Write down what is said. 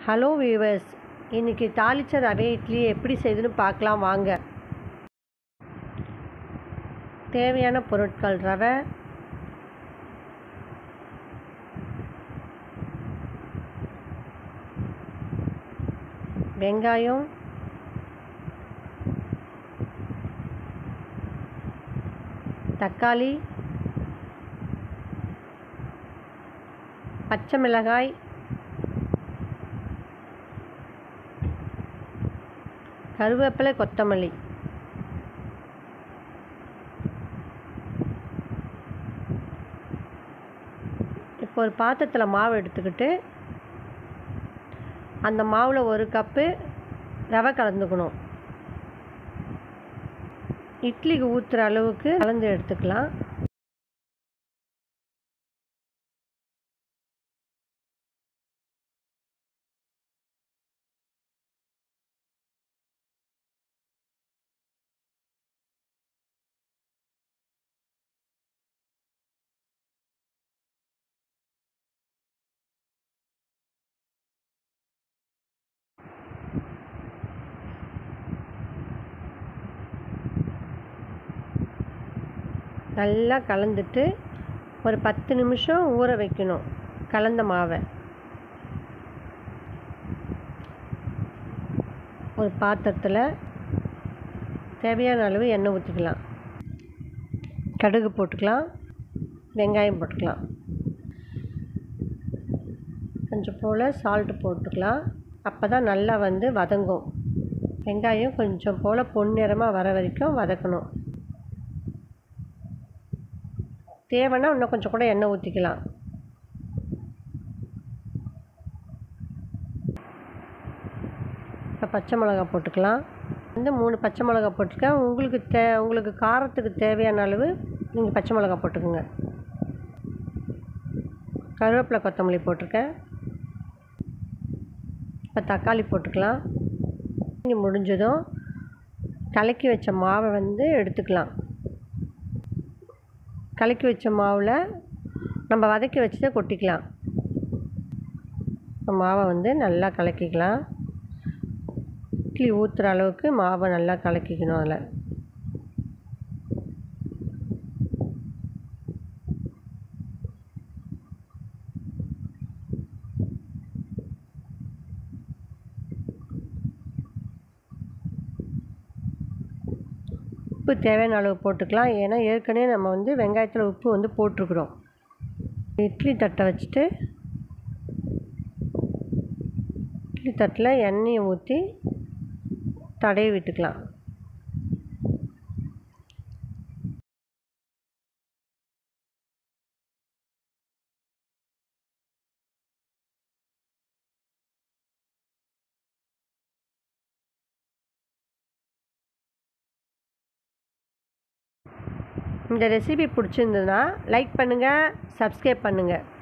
hello viewers இன்றைக்கி தாளிச்ச ரவை இட்லி எப்படி செய்யுதுன்னு பார்க்கலாம் வாங்க தேவையான பொருட்கள் ரவை வெங்காயம் தக்காளி பச்சை மிளகாய் கருவேப்பிலை கொத்தமல்லி இப்போ ஒரு பாத்திரத்தில் மாவு எடுத்துக்கிட்டு அந்த மாவில் ஒரு கப்பு ரவை கலந்துக்கணும் இட்லிக்கு ஊற்றுற அளவுக்கு கலந்து எடுத்துக்கலாம் நல்லா கலந்துட்டு ஒரு பத்து நிமிஷம் ஊற வைக்கணும் கலந்த மாவை ஒரு பாத்திரத்தில் தேவையான அளவு எண்ணெய் ஊற்றிக்கலாம் கடுகு போட்டுக்கலாம் வெங்காயம் போட்டுக்கலாம் கொஞ்சம் போல் சால்ட்டு போட்டுக்கலாம் அப்போ தான் நல்லா வந்து வதங்கும் வெங்காயம் கொஞ்சம் போல் பொன்னிறமாக வர வரைக்கும் வதக்கணும் தேவைன்னா இன்னும் கொஞ்சம் கூட எண்ணெய் ஊற்றிக்கலாம் இப்போ பச்சை மிளகா போட்டுக்கலாம் வந்து மூணு பச்சை மிளகா போட்டிருக்கேன் உங்களுக்கு தே உங்களுக்கு காரத்துக்கு தேவையான அளவு நீங்கள் பச்சை மிளகா போட்டுக்கோங்க கருவேப்பிலை கொத்தமல்லி போட்டிருக்கேன் இப்போ தக்காளி போட்டுக்கலாம் இங்கே முடிஞ்சதும் கலக்கி வச்ச மாவை வந்து எடுத்துக்கலாம் கலக்கி வச்ச மாவில் நம்ம வதக்கி வச்சதை கொட்டிக்கலாம் மாவை வந்து நல்லா கலக்கிக்கலாம் இட்லி ஊற்றுற அளவுக்கு மாவை நல்லா கலக்கிக்கணும் அதில் உப்பு தேவையான அளவு போட்டுக்கலாம் ஏன்னா ஏற்கனவே நம்ம வந்து வெங்காயத்தில் உப்பு வந்து போட்டிருக்குறோம் இட்லி தட்டை வச்சுட்டு இட்லி தட்டில் எண்ணெயை ஊற்றி தடவி விட்டுக்கலாம் இந்த ரெசிபி பிடிச்சிருந்ததுன்னா லைக் பண்ணுங்கள் சப்ஸ்கிரைப் பண்ணுங்கள்